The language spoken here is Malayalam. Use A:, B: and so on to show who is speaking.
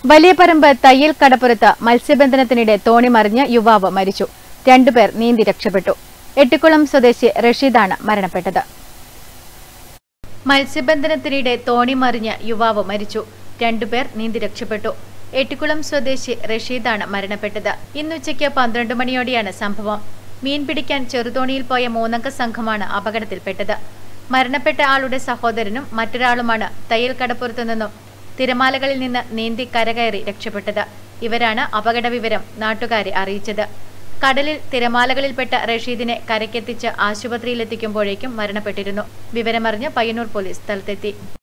A: വലിയപറമ്പ് തയ്യൽ കടപ്പുറത്ത് മത്സ്യബന്ധനത്തിനിടെ തോണി മറിഞ്ഞ് യുവാവ് മരിച്ചു രണ്ടുപേർ നീന്തി രക്ഷപ്പെട്ടു എട്ടിക്കുളം സ്വദേശി റഷീദാണ് മരണപ്പെട്ടത് മത്സ്യബന്ധനത്തിനിടെ തോണി മറിഞ്ഞ് യുവാവ് മരിച്ചു രണ്ടുപേർ നീന്തി രക്ഷപ്പെട്ടു എട്ടിക്കുളം സ്വദേശി റഷീദാണ് മരണപ്പെട്ടത് ഇന്നുച്ചയ്ക്ക് പന്ത്രണ്ട് മണിയോടെയാണ് സംഭവം മീൻ പിടിക്കാൻ ചെറുതോണിയിൽ പോയ മൂന്നംഗ സംഘമാണ് അപകടത്തിൽപ്പെട്ടത് മരണപ്പെട്ട ആളുടെ സഹോദരനും മറ്റൊരാളുമാണ് തയ്യൽ കടപ്പുറത്തു നിന്നും തിരമാലകളിൽ നിന്ന് നീന്തി കരകയറി രക്ഷപ്പെട്ടത് ഇവരാണ് അപകട വിവരം നാട്ടുകാരെ അറിയിച്ചത് കടലിൽ തിരമാലകളിൽപ്പെട്ട റഷീദിനെ കരയ്ക്കെത്തിച്ച് ആശുപത്രിയിലെത്തിക്കുമ്പോഴേക്കും മരണപ്പെട്ടിരുന്നു വിവരമറിഞ്ഞ് പയ്യന്നൂർ പോലീസ് സ്ഥലത്തെത്തി